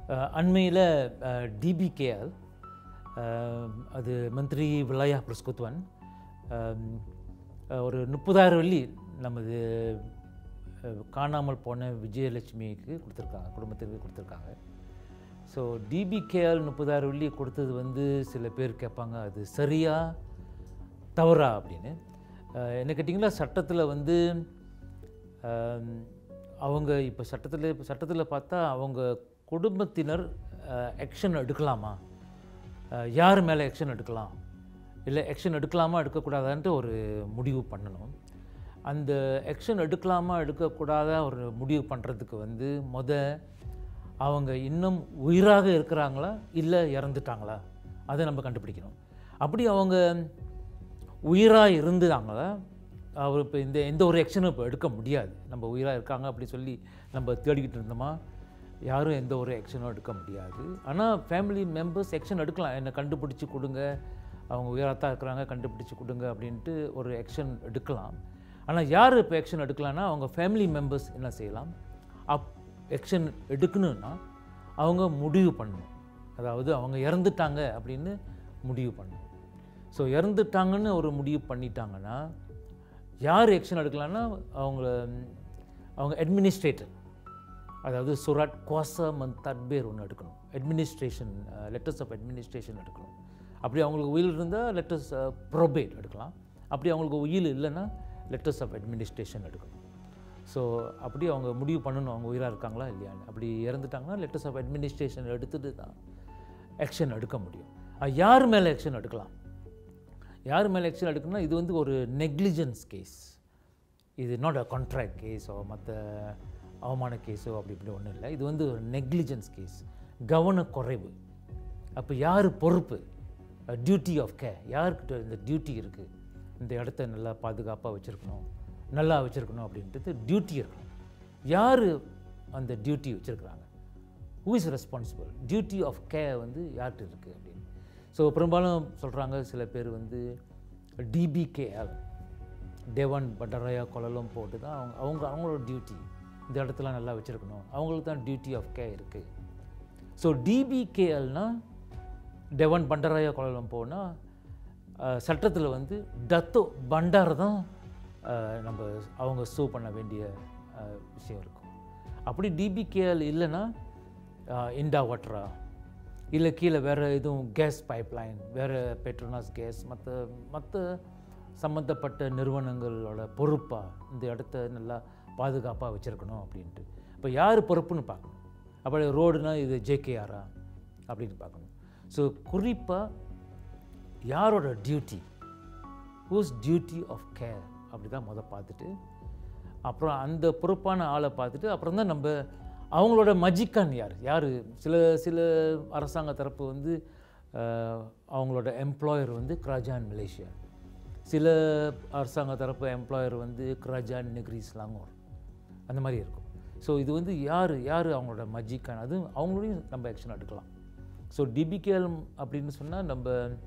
அண்மையில் டிபிகேஎல் அது மந்திரி விலாயா பிரஸ்குத்வன் ஒரு முப்பதாயிரம் வெள்ளி நமது அஹ், காணாமல் போன விஜயலட்சுமிக்கு கொடுத்துருக்காங்க குடும்பத்திற்கு கொடுத்துருக்காங்க ஸோ டிபிகேஎல் முப்பதாயிரம் வெள்ளி கொடுத்தது வந்து சில பேர் கேட்பாங்க அது சரியா தவறா அப்படின்னு அஹ், என்ன கேட்டிங்களா சட்டத்தில் வந்து ஆம், அவங்க இப்போ சட்டத்தில் இப்போ சட்டத்தில் பார்த்தா அவங்க குடும்பத்தினர் ஆக்ஷன் எடுக்கலாமா அஹ், யார் மேலே ஆக்ஷன் எடுக்கலாம் இல்லை ஆக்ஷன் எடுக்கலாமா எடுக்கக்கூடாதான்ட்டு ஒரு முடிவு பண்ணணும் அந்த ஆக்ஷன் எடுக்கலாமா எடுக்கக்கூடாத ஒரு முடிவு பண்ணுறதுக்கு வந்து முத அவங்க இன்னும் உயிராக இருக்கிறாங்களா இல்லை இறந்துட்டாங்களா அதை நம்ம கண்டுபிடிக்கணும் அப்படி அவங்க உயிராக இருந்தாங்களா அவர் இப்போ இந்த எந்த ஒரு ஆக்ஷனும் இப்போ எடுக்க முடியாது நம்ம உயிராக இருக்காங்க அப்படி சொல்லி நம்ம தேடிக்கிட்டு இருந்தோமா யாரும் எந்த ஒரு ஆக்ஷனும் எடுக்க முடியாது ஆனால் ஃபேமிலி மெம்பர்ஸ் ஆக்ஷன் எடுக்கலாம் என்னை கண்டுபிடிச்சி கொடுங்க அவங்க உயிராக தான் இருக்கிறாங்க கண்டுபிடிச்சி கொடுங்க அப்படின்ட்டு ஒரு ஆக்ஷன் எடுக்கலாம் ஆனால் யார் இப்போ ஆக்ஷன் எடுக்கலாம்னா அவங்க ஃபேமிலி மெம்பர்ஸ் என்ன செய்யலாம் அப் ஆக்ஷன் எடுக்கணும்னா அவங்க முடிவு பண்ணணும் அதாவது அவங்க இறந்துட்டாங்க அப்படின்னு முடிவு பண்ணணும் ஸோ இறந்துட்டாங்கன்னு ஒரு முடிவு பண்ணிட்டாங்கன்னா யார் ஆக்ஷன் எடுக்கலாம்னா அவங்கள அவங்க அட்மினிஸ்ட்ரேட்டர் அதாவது சுராட் குவாசா மந்த் தட்பேர் ஒன்று எடுக்கணும் அட்மினிஸ்ட்ரேஷன் லெட்டர்ஸ் ஆஃப் அட்மினிஸ்ட்ரேஷன் எடுக்கணும் அப்படி அவங்களுக்கு உயில் இருந்தால் லெட்டர்ஸ் ப்ரொபேட் எடுக்கலாம் அப்படி அவங்களுக்கு உயில் இல்லைன்னா லெட்டர்ஸ் ஆஃப் அட்மினிஸ்ட்ரேஷன் எடுக்கணும் ஸோ அப்படி அவங்க முடிவு பண்ணணும் அவங்க உயிராக இருக்காங்களா இல்லையான்னு அப்படி இறந்துட்டாங்கன்னா லெட்டர்ஸ் ஆஃப் அட்மினிஸ்ட்ரேஷன் எடுத்துட்டு தான் ஆக்ஷன் எடுக்க முடியும் அஹ் யார் மேலே ஆக்ஷன் எடுக்கலாம் யார் மேலே ஆக்ஷன் எடுக்கணும்னா இது வந்து ஒரு நெக்லிஜென்ஸ் கேஸ் இது நாட் அ கான்ட்ராக்ட் கேஸோ மற்ற அவமான கேஸோ அப்படி இப்படி ஒன்றும் இல்லை இது வந்து ஒரு நெக்லிஜென்ஸ் கேஸ் கவனக்குறைவு அப்போ யார் பொறுப்பு டியூட்டி ஆஃப் கே யாருக்கிட்ட இந்த டியூட்டி இருக்குது இந்த இடத்த நல்லா பாதுகாப்பாக வச்சுருக்கணும் நல்லா வச்சுருக்கணும் அப்படின்றது டியூட்டி இருக்கணும் யார் அந்த டியூட்டி வச்சுருக்குறாங்க who is responsible duty of care வந்து யார்கிட்ட இருக்குது அப்படின்னு ஸோ பெரும்பாலும் சொல்கிறாங்க சில பேர் வந்து டிபிகேஎல் தேவன் பட்டராயா கொலலும் போட்டு தான் அவங்க அவங்க அவங்களோட டியூட்டி இந்த இடத்துல நல்லா வச்சுருக்கணும் அவங்களுக்கு தான் டியூட்டி ஆஃப் கே இருக்குது ஸோ டிபிகேஎல்னா டெவன் பண்டராயா கொலலம் போனால் சட்டத்தில் வந்து டத்தோ பண்டார் தான் அஹ், நம்ம அவங்க சூ பண்ண வேண்டிய அஹ், விஷயம் இருக்கும் அப்படி டிபிகேஎல் இல்லைன்னா இண்டா வாட்டரா இல்லை கீழே வேறு எதுவும் கேஸ் பைப்லைன் வேறு பெட்ரோனாஸ் கேஸ் மற்ற மற்ற சம்மந்தப்பட்ட நிறுவனங்களோட பொறுப்பாக இந்த இடத்த நல்லா பாதுகாப்பாக வச்சுருக்கணும் அப்படின்ட்டு இப்போ யார் பொறுப்புன்னு பார்க்கணும் அப்படி ரோடுனா இது ஜேகேஆரா அப்படின்னு பார்க்கணும் ஸோ குறிப்பாக யாரோட duty whose duty of care அப்படி தான் முத பார்த்துட்டு அப்புறம் அந்த பொறுப்பான ஆளை பார்த்துட்டு அப்புறம் தான் நம்ம அவங்களோட மஜிக்கான் யார் யார் சில சில அரசாங்க தரப்பு வந்து அஹ், அவங்களோட எம்ப்ளாயர் வந்து கிராஜான் மலேசியா சில அரசாங்க தரப்பு எம்ப்ளாயர் வந்து கிராஜான் நெக்ரி ஸ்லாங்கோர் அந்த மாதிரி இருக்கும் ஸோ இது வந்து யார் யார் அவங்களோட மஜிக்கான் அது அவங்களையும் நம்ம ஆக்ஷன் எடுக்கலாம் ஸோ டிபிகேஎல் அப்படின்னு சொன்னால் நம்ம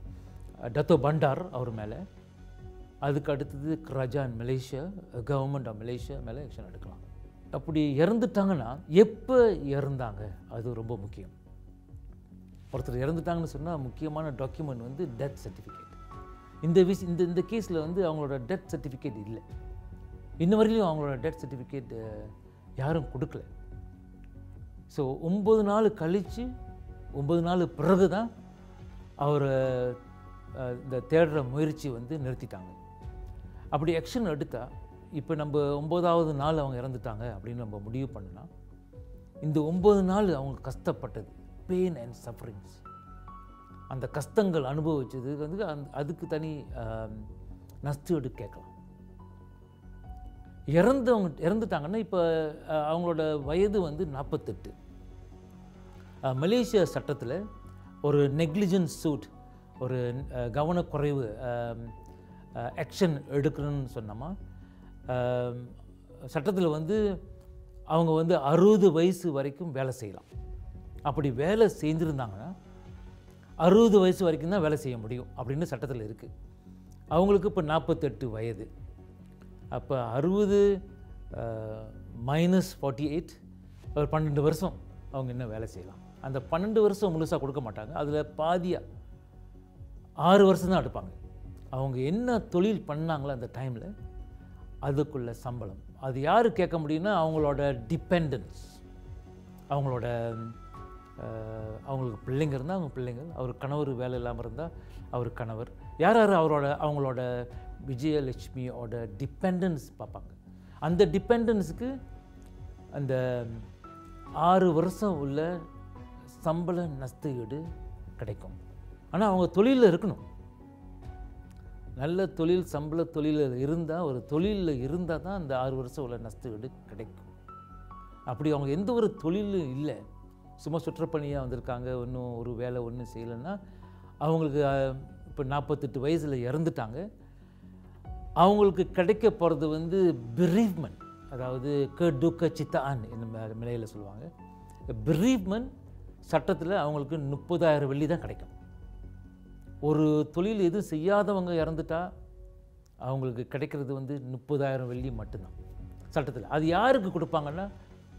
டத்தோ பண்டார் அவர் மேலே அதுக்கு அடுத்தது கிராஜான் மலேசியா கவர்மெண்ட் ஆஃப் மலேசியா மேலே ஆக்ஷன் எடுக்கலாம் அப்படி இறந்துட்டாங்கன்னா எப்போ இறந்தாங்க அது ரொம்ப முக்கியம் ஒருத்தர் இறந்துட்டாங்கன்னு சொன்னால் முக்கியமான டாக்குமெண்ட் வந்து டெத் சர்டிஃபிகேட் இந்த விஷ் இந்த இந்த கேஸில் வந்து அவங்களோட டெத் சர்டிஃபிகேட் இல்லை இன்ன வரையிலும் அவங்களோட டெத் சர்டிஃபிகேட் யாரும் கொடுக்கல ஸோ ஒம்பது நாள் கழித்து ஒம்பது நாள் பிறகு தான் அவர் இந்த தேடுற முயற்சி வந்து நிறுத்திட்டாங்க அப்படி ஆக்ஷன் எடுத்தால் இப்போ நம்ம ஒம்போதாவது நாள் அவங்க இறந்துட்டாங்க அப்படின்னு நம்ம முடிவு பண்ணா இந்த ஒம்பது நாள் அவங்க கஷ்டப்பட்டது பெயின் அண்ட் சஃபரிங்ஸ் அந்த கஷ்டங்கள் அனுபவிச்சது வந்து அந்த அதுக்கு தனி நஷ்டீடு கேட்கலாம் இறந்தவங்க இறந்துட்டாங்கன்னா இப்போ அவங்களோட வயது வந்து நாற்பத்தெட்டு மலேசியா சட்டத்தில் ஒரு நெக்லிஜென்ஸ் சூட் ஒரு அஹ், கவனக்குறைவு ஆக்ஷன் எடுக்கணும்னு சொன்னோமா சட்டத்தில் வந்து அவங்க வந்து அறுபது வயசு வரைக்கும் வேலை செய்யலாம் அப்படி வேலை செஞ்சுருந்தாங்கன்னா அறுபது வயசு வரைக்கும் தான் வேலை செய்ய முடியும் அப்படின்னு சட்டத்தில் இருக்குது அவங்களுக்கு இப்போ நாற்பத்தெட்டு வயது அப்போ அறுபது மைனஸ் ஃபார்ட்டி எயிட் ஒரு பன்னெண்டு வருஷம் அவங்க இன்னும் வேலை செய்யலாம் அந்த பன்னெண்டு வருஷம் முழுசாக கொடுக்க மாட்டாங்க அதில் பாதியாக ஆறு வருஷம் தான் எடுப்பாங்க அவங்க என்ன தொழில் பண்ணாங்களோ அந்த டைமில் அதுக்குள்ள சம்பளம் அது யார் கேட்க முடியும்னா அவங்களோட டிபெண்டன்ஸ் அவங்களோட அஹ், அவங்களுக்கு பிள்ளைங்க இருந்தால் அவங்க பிள்ளைங்க அவர் கணவர் வேலை இல்லாமல் இருந்தால் அவர் கணவர் யார் யார் அவரோட அவங்களோட விஜயலட்சுமியோட டிபெண்டன்ஸ் பார்ப்பாங்க அந்த டிபெண்டன்ஸுக்கு அந்த ஆறு வருஷம் உள்ள சம்பள நஷ்ட ஈடு கிடைக்கும் ஆனால் அவங்க தொழிலில் இருக்கணும் நல்ல தொழில் சம்பள தொழிலில் இருந்தால் ஒரு தொழிலில் இருந்தால் தான் அந்த ஆறு வருஷம் உள்ள நஷ்ட ஈடு கிடைக்கும் அப்படி அவங்க எந்த ஒரு தொழிலும் இல்லை சும்மா சுற்றுப்பணியாக வந்திருக்காங்க ஒன்றும் ஒரு வேலை ஒன்றும் செய்யலைன்னா அவங்களுக்கு இப்போ நாற்பத்தெட்டு வயசில் இறந்துட்டாங்க அவங்களுக்கு கிடைக்க போகிறது வந்து bereavement அதாவது க டுக்க சித்தான் என்ன நிலையில் சொல்லுவாங்க bereavement சட்டத்தில் அவங்களுக்கு முப்பதாயிரம் வெள்ளி தான் கிடைக்கும் ஒரு தொழில் எதுவும் செய்யாதவங்க இறந்துட்டா அவங்களுக்கு கிடைக்கிறது வந்து முப்பதாயிரம் வெள்ளி மட்டும்தான் சட்டத்தில் அது யாருக்கு கொடுப்பாங்கன்னா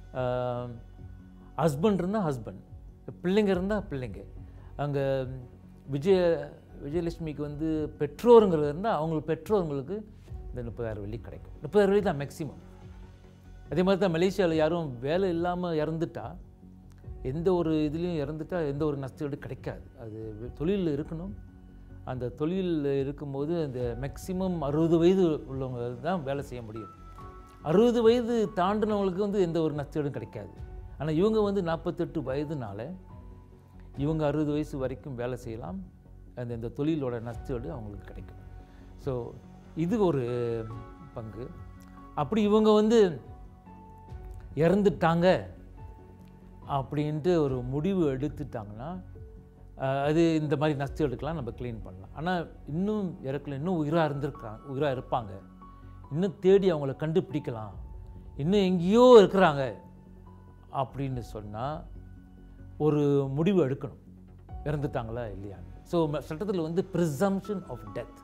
ஹஸ்பண்ட் இருந்தால் ஹஸ்பண்ட் பிள்ளைங்க இருந்தால் பிள்ளைங்க அங்கே விஜய விஜயலட்சுமிக்கு வந்து பெற்றோருங்கிறது இருந்தால் அவங்களுக்கு பெற்றோர்களுக்கு இந்த முப்பதாயிரம் வெள்ளி கிடைக்கும் முப்பதாயிரம் வெள்ளி தான் மேக்ஸிமம் அதே மாதிரி தான் மலேசியாவில் யாரும் வேலை இல்லாமல் இறந்துட்டா எந்த ஒரு இதுலேயும் இறந்துட்டா எந்த ஒரு நஷ்டஈடு கிடைக்காது அது தொழிலில் இருக்கணும் அந்த தொழிலில் இருக்கும்போது அந்த மேக்ஸிமம் அறுபது வயது உள்ளவங்க தான் வேலை செய்ய முடியும் அறுபது வயது தாண்டினவங்களுக்கு வந்து எந்த ஒரு நஷ்டஈடும் கிடைக்காது ஆனால் இவங்க வந்து நாற்பத்தெட்டு வயதுனால இவங்க அறுபது வயசு வரைக்கும் வேலை செய்யலாம் அந்த இந்த தொழிலோட நஷ்டஈடு அவங்களுக்கு கிடைக்கும் ஸோ இது ஒரு பங்கு அப்படி இவங்க வந்து இறந்துட்டாங்க அப்படின்ட்டு ஒரு முடிவு எடுத்துட்டாங்கன்னா அஹ், அது இந்த மாதிரி நஷ்டம் எடுக்கலாம் நம்ம க்ளீன் பண்ணலாம் ஆனால் இன்னும் இறக்கல இன்னும் உயிராக இருந்திருக்காங்க உயிராக இருப்பாங்க இன்னும் தேடி அவங்கள கண்டுபிடிக்கலாம் இன்னும் எங்கேயோ இருக்கிறாங்க அப்படின்னு சொன்னால் ஒரு முடிவு எடுக்கணும் இறந்துட்டாங்களா இல்லையா ஸோ சட்டத்தில் வந்து ப்ரிசம்ஷன் ஆஃப் டெத்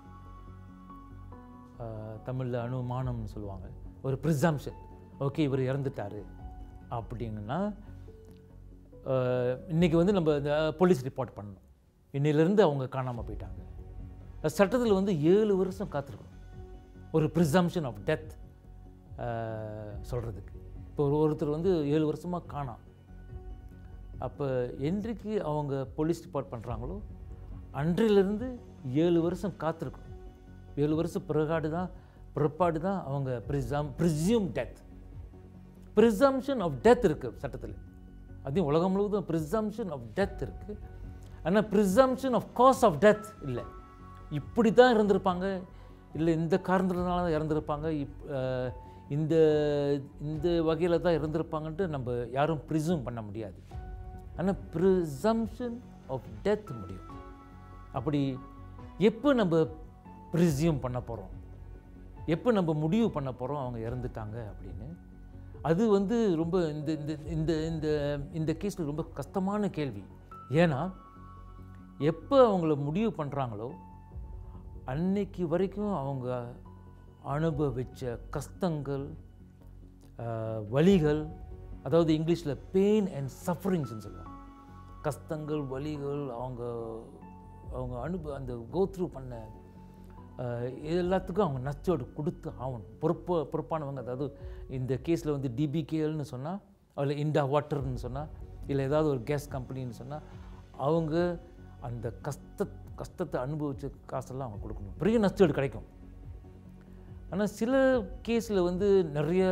தமிழில் அனுமானம்னு சொல்லுவாங்க ஒரு ப்ரிசம்ஷன் ஓகே இவர் இறந்துட்டாரு அப்படிங்கன்னா அஹ், இன்னைக்கு வந்து நம்ம இந்த போலீஸ் ரிப்போர்ட் பண்ணணும் இன்னையிலேருந்து அவங்க காணாமல் போயிட்டாங்க சட்டத்தில் வந்து ஏழு வருஷம் காத்திருக்கணும் ஒரு ப்ரிசம்ஷன் ஆஃப் டெத் சொல்கிறதுக்கு இப்போ ஒரு ஒருத்தர் வந்து ஏழு வருஷமாக காணாம் அப்போ என்றைக்கு அவங்க போலீஸ் ரிப்போர்ட் பண்ணுறாங்களோ அன்றிலிருந்து ஏழு வருஷம் காத்திருக்கணும் ஏழு வருஷம் பிறகாடு தான் பிற்பாடு தான் அவங்க ப்ரிசம் presume death presumption of death இருக்குது சட்டத்தில் அதையும் உலகம் முழுவதும் ப்ரிசம்ஷன் ஆஃப் டெத் இருக்குது ஆனால் presumption of cause of death இல்லை இப்படி தான் இருந்திருப்பாங்க இல்லை இந்த காரணத்தினால தான் இறந்துருப்பாங்க இப் அஹ், இந்த இந்த வகையில் தான் இருந்திருப்பாங்கன்ட்டு நம்ம யாரும் ப்ரிசூம் பண்ண முடியாது ஆனால் ப்ரிசம்ஷன் ஆஃப் டெத் முடியும் அப்படி எப்போ நம்ம ப்ரிசியூம் பண்ண போகிறோம் எப்போ நம்ம முடிவு பண்ண போகிறோம் அவங்க இறந்துட்டாங்க அப்படின்னு அது வந்து ரொம்ப இந்த இந்த இந்த இந்த இந்த கேஸில் ரொம்ப கஷ்டமான கேள்வி ஏன்னா எப்போ அவங்கள முடிவு பண்ணுறாங்களோ அன்னைக்கு வரைக்கும் அவங்க அனுபவிச்ச கஷ்டங்கள் ஆஹ், வலிகள் அதாவது இங்கிலீஷில் பெயின் அண்ட் சஃபரிங்ஸ்னு சொல்லுவாங்க கஷ்டங்கள் வலிகள் அவங்க அவங்க அனுபவ அந்த கோத்ரூ பண்ண ஆஹ், இது எல்லாத்துக்கும் அவங்க நஷ்டோடு கொடுத்து ஆகணும் பொறுப்பு பொறுப்பானவங்க அதாவது இந்த கேஸில் வந்து டிபிகேஎல்னு சொன்னால் அதில் இண்டா வாட்டர்னு சொன்னால் இல்லை ஏதாவது ஒரு கேஸ் கம்பெனின்னு சொன்னால் அவங்க அந்த கஷ்ட கஷ்டத்தை அனுபவிச்ச காசெல்லாம் அவங்க கொடுக்கணும் பெரிய நஷ்டோடு கிடைக்கும் ஆனால் சில கேஸில் வந்து நிறைய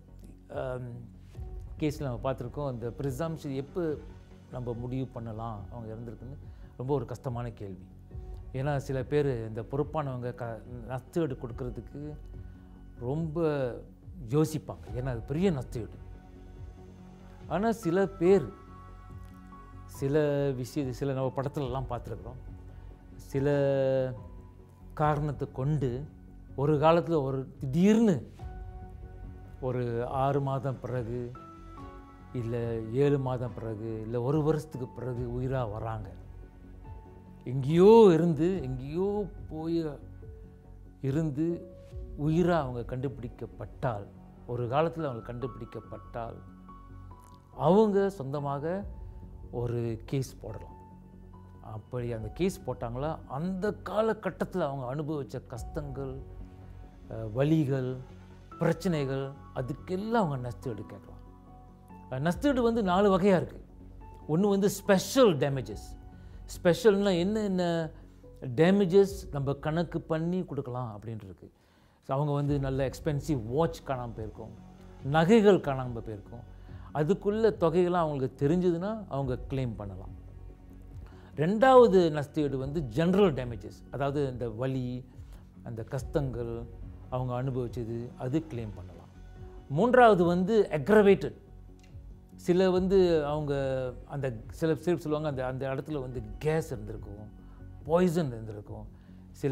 கேஸில் நம்ம பார்த்துருக்கோம் அந்த ப்ரிசம்ஷன் எப்போ நம்ம முடிவு பண்ணலாம் அவங்க இறந்துருக்குன்னு ரொம்ப ஒரு கஷ்டமான கேள்வி ஏன்னா சில பேர் இந்த பொறுப்பானவங்க க நஷ்டஈடு கொடுக்கறதுக்கு ரொம்ப யோசிப்பாங்க ஏன்னா அது பெரிய நஷ்டஈடு ஆனால் சில பேர் சில விஷய சில நம்ம படத்துலலாம் பார்த்துருக்குறோம் சில காரணத்தை கொண்டு ஒரு காலத்தில் ஒரு திடீர்னு ஒரு ஆறு மாதம் பிறகு இல்லை ஏழு மாதம் பிறகு இல்லை ஒரு வருஷத்துக்கு பிறகு உயிராக வராங்க எங்கேயோ இருந்து எங்கேயோ போய் இருந்து உயிராக அவங்க கண்டுபிடிக்கப்பட்டால் ஒரு காலத்தில் அவங்க கண்டுபிடிக்கப்பட்டால் அவங்க சொந்தமாக ஒரு கேஸ் போடலாம் அப்படி அந்த கேஸ் போட்டாங்களா அந்த காலகட்டத்தில் அவங்க அனுபவித்த கஷ்டங்கள் அஹ், வலிகள் பிரச்சனைகள் அதுக்கெல்லாம் அவங்க நஷ்டஈடு கேட்கலாம் அஹ், நஷ்டஈடு வந்து நாலு வகையாக இருக்குது ஒன்று வந்து ஸ்பெஷல் டேமேஜஸ் ஸ்பெஷல்னா என்னென்ன டேமேஜஸ் நம்ம கணக்கு பண்ணி கொடுக்கலாம் அப்படின்ட்டு இருக்கு ஸோ அவங்க வந்து நல்ல எக்ஸ்பென்சிவ் வாட்ச் காணாமல் போயிருக்கும் நகைகள் காணாமல் போயிருக்கும் அதுக்குள்ள தொகைகள்லாம் அவங்களுக்கு தெரிஞ்சதுன்னா அவங்க க்ளைம் பண்ணலாம் ரெண்டாவது நஷ்டஈடு வந்து ஜென்ரல் டேமேஜஸ் அதாவது இந்த வலி அந்த கஷ்டங்கள் அவங்க அனுபவிச்சது அது க்ளைம் பண்ணலாம் மூன்றாவது வந்து அக்ரவேட்டட் சில வந்து அவங்க அந்த சில சில சொல்லுவாங்க அந்த அந்த இடத்துல வந்து கேஸ் இருந்திருக்கும் பாய்சன் இருந்திருக்கும் சில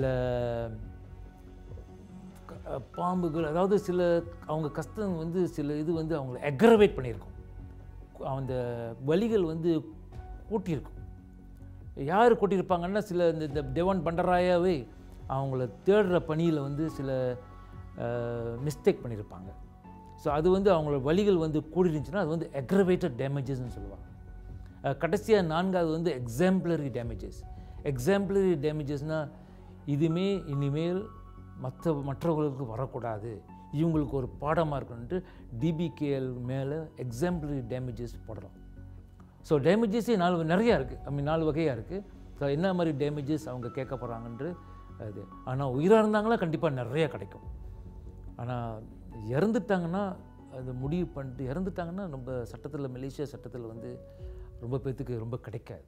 க- அஹ் பாம்புகள் அதாவது சில அவங்க கஷ்டம் வந்து சில இது வந்து அவங்கள அக்ரவேட் பண்ணியிருக்கும் அந்த வலிகள் வந்து கூட்டியிருக்கும் யார் கூட்டியிருப்பாங்கன்னா சில இந்த இந்த டெவன் பண்டராயாவே அவங்கள தேடுற பணியில் வந்து சில மிஸ்டேக் பண்ணியிருப்பாங்க ஸோ அது வந்து அவங்களோட வலிகள் வந்து கூடிருந்துச்சுன்னா அது வந்து அக்ரவேட்டட் டேமேஜஸ்னு சொல்லுவாங்க கடைசியாக நான்காவது வந்து எக்ஸாம்பிளரி டேமேஜஸ் எக்ஸாம்பிளரி டேமேஜஸ்னால் இதுமே இனிமேல் மற்ற மற்றவர்களுக்கு வரக்கூடாது இவங்களுக்கு ஒரு பாடமாக இருக்கணுன்ட்டு டிபிகேஎல் மேலே எக்ஸாம்பிளரி டேமேஜஸ் போடலாம் ஸோ டேமேஜஸே நாலு நிறையா இருக்குது ஐ மீன் நாலு வகையாக இருக்குது ஸோ என்ன மாதிரி டேமேஜஸ் அவங்க கேட்க போகிறாங்கன்று அது ஆனால் உயிராக இருந்தாங்களா கண்டிப்பாக நிறைய கிடைக்கும் ஆனால் இறந்துட்டாங்கன்னா அது முடிவு பண்ணிட்டு இறந்துட்டாங்கன்னா நம்ம சட்டத்தில் மலேசியா சட்டத்தில் வந்து ரொம்ப பேர்த்துக்கு ரொம்ப கிடைக்காது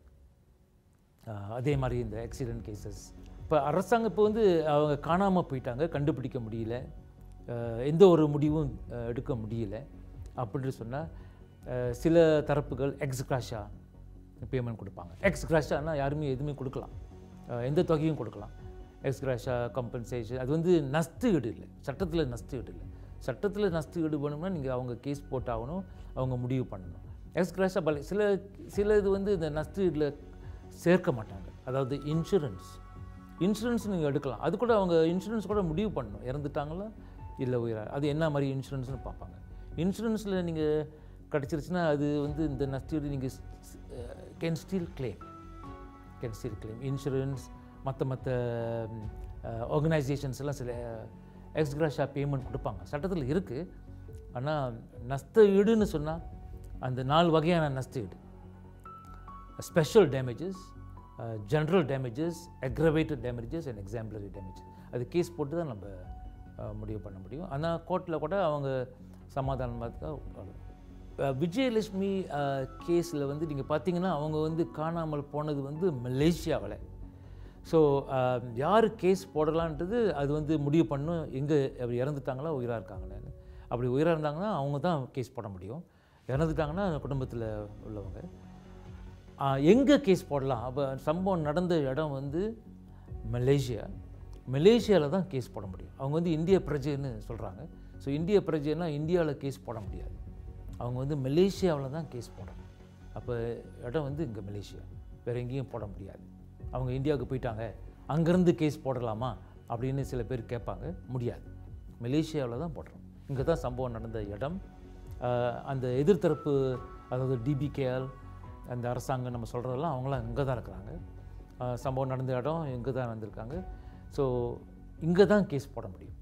ஆஹ் அதே மாதிரி இந்த ஆக்சிடென்ட் கேசஸ் இப்போ அரசாங்கம் இப்போ வந்து அவங்க காணாமல் போயிட்டாங்க கண்டுபிடிக்க முடியல ஆஹ் எந்த ஒரு முடிவும் ஆஹ் எடுக்க முடியல அப்படின்னு சொன்னால் சில தரப்புகள் எக்ஸ் கிராஷா பேமெண்ட் கொடுப்பாங்க எக்ஸ் கிராஷானா யாருமே எதுவுமே கொடுக்கலாம் ஆஹ் எந்த தொகையும் கொடுக்கலாம் எக்ஸ் கிராஷா கம்பன்சேஷன் அது வந்து நஷ்டஈடு இல்லை சட்டத்தில் நஷ்டஈடு இல்லை சட்டத்தில் நஷ்டஈடு வேணும்னா நீங்கள் அவங்க கேஸ் போட்டாகணும் அவங்க முடிவு பண்ணணும் எக்ஸ் கிராஷா பல சில சில இது வந்து இந்த நஷ்டஈடில் சேர்க்க மாட்டாங்க அதாவது இன்சூரன்ஸ் இன்சூரன்ஸ் நீங்கள் எடுக்கலாம் அது கூட அவங்க இன்சூரன்ஸ் கூட முடிவு பண்ணணும் இறந்துட்டாங்களா இல்லை உயிரா அது என்ன மாதிரி இன்சூரன்ஸ்னு பார்ப்பாங்க இன்சூரன்ஸில் நீங்கள் கிடச்சிருச்சுன்னா அது வந்து இந்த நஷ்டஈடு நீங்கள் can still claim can still claim insurance மற்ற மற்ற ஆர்கனைசேஷன்ஸ் எல்லாம் சில எக்ஸ்கிராஷா பேமெண்ட் கொடுப்பாங்க சட்டத்தில் இருக்குது ஆனால் நஷ்ட ஈடுன்னு சொன்னால் அந்த நாலு வகையான நஷ்ட ஈடு special damages general damages aggravated damages and exemplary damages அது கேஸ் போட்டு தான் நம்ம அஹ், முடிவு பண்ண முடியும் ஆனால் கோர்ட்டில் கூட அவங்க சமாதானமாக தான் விஜயலட்சுமி கேஸில் வந்து நீங்கள் பார்த்தீங்கன்னா அவங்க வந்து காணாமல் போனது வந்து மலேசியாவில் ஸோ யார் கேஸ் போடலான்றது அது வந்து முடிவு பண்ணும் எங்கே அப்படி இறந்துட்டாங்களா உயிராக இருக்காங்களான்னு அப்படி உயிராக இருந்தாங்கன்னா அவங்க தான் கேஸ் போட முடியும் இறந்துட்டாங்கன்னா குடும்பத்தில் உள்ளவங்க எங்கே கேஸ் போடலாம் அப்போ சம்பவம் நடந்த இடம் வந்து மலேசியா மலேசியாவில் தான் கேஸ் போட முடியும் அவங்க வந்து இந்திய பிரஜைன்னு சொல்கிறாங்க ஸோ இந்திய பிரஜைன்னா இந்தியாவில் கேஸ் போட முடியாது அவங்க வந்து மலேசியாவில் தான் கேஸ் போடணும் அப்போ இடம் வந்து இங்கே மலேசியா வேறு எங்கேயும் போட முடியாது அவங்க இந்தியாவுக்கு போயிட்டாங்க அங்கேருந்து கேஸ் போடலாமா அப்படின்னு சில பேர் கேட்பாங்க முடியாது மலேசியாவில் தான் போடுறோம் இங்கே தான் சம்பவம் நடந்த இடம் ஆஹ் அந்த எதிர்த்தரப்பு அதாவது டிபிகேஎல் அந்த அரசாங்கம் நம்ம சொல்கிறதெல்லாம் அவங்களாம் இங்கே தான் இருக்கிறாங்க ஆஹ் சம்பவம் நடந்த இடம் இங்கே தான் வந்திருக்காங்க ஸோ இங்கே தான் கேஸ் போட முடியும்